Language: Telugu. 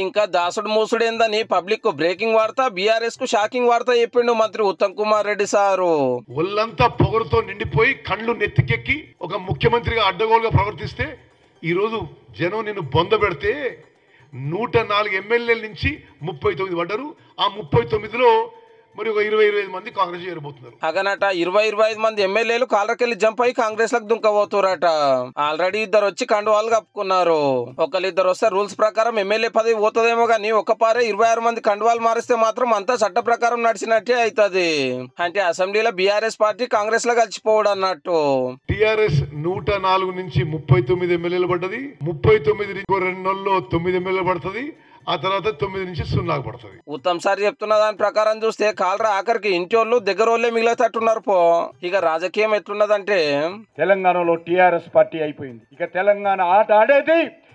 ఇంకా దాసుడు మూసుడేందని పబ్లిక్ కు బ్రేకింగ్ వార్త బీఆర్ఎస్ కు షాకింగ్ వార్త చెప్పిండు మంత్రి ఉత్తమ్ కుమార్ రెడ్డి సారు ఒళ్ళంతా పొగరుతో నిండిపోయి కళ్ళు నెత్తికెక్కి ఒక ముఖ్యమంత్రిగా అడ్డగోలుగా ప్రవర్తిస్తే ఈరోజు జనం నిన్ను బొంద పెడితే నూట నాలుగు ఎమ్మెల్యేల నుంచి ముప్పై తొమ్మిది పడ్డారు ఆ ముప్పై తొమ్మిదిలో మరి ఒక ఇరవై ఇరవై ఐదు మంది కాంగ్రెస్ చేరబోతున్నారు అగనట ఇరవై ఇరవై ఐదు మంది ఎమ్మెల్యేలు కాలరకెళ్లి జంప్ అయి కాంగ్రెస్ లకు దుంకబోతురట ఆల్రెడీ ఇద్దరు వచ్చి కండువాలు కప్పుకున్నారు ఒకళ్ళిద్దరు వస్తే రూల్స్ ప్రకారం ఎమ్మెల్యే పదవి పోతుందేమో గానీ ఒక్క పారే ఇరవై ఆరు మంది కండువాలు మారిస్తే మాత్రం అంతా చట్ట ప్రకారం నడిచినట్టే అవుతుంది అంటే అసెంబ్లీలో బీఆర్ఎస్ పార్టీ కాంగ్రెస్ లో కలిసిపోవడం అన్నట్టు టిఆర్ఎస్ నూట నాలుగు నుంచి ముప్పై తొమ్మిది ఎమ్మెల్యేలు పడ్డది ముప్పై తొమ్మిది నుంచి ఇంకో రెండు నెలల్లో తొమ్మిది ఎమ్మెల్యేలు పడుతుంది ఆ తర్వాత తొమ్మిది నుంచి సున్నాకు పడుతుంది ఉత్తమ్ సార్ చెప్తున్న దాని ప్రకారం చూస్తే కాలరా ఆఖరికి ఇంటి వాళ్ళు దగ్గర వాళ్ళే మిగిలేటట్టున్నారు పో ఇక రాజకీయం ఎట్లున్నదంటే తెలంగాణలో టీఆర్ఎస్ పార్టీ అయిపోయింది ఇక తెలంగాణ ఆట ఆడేది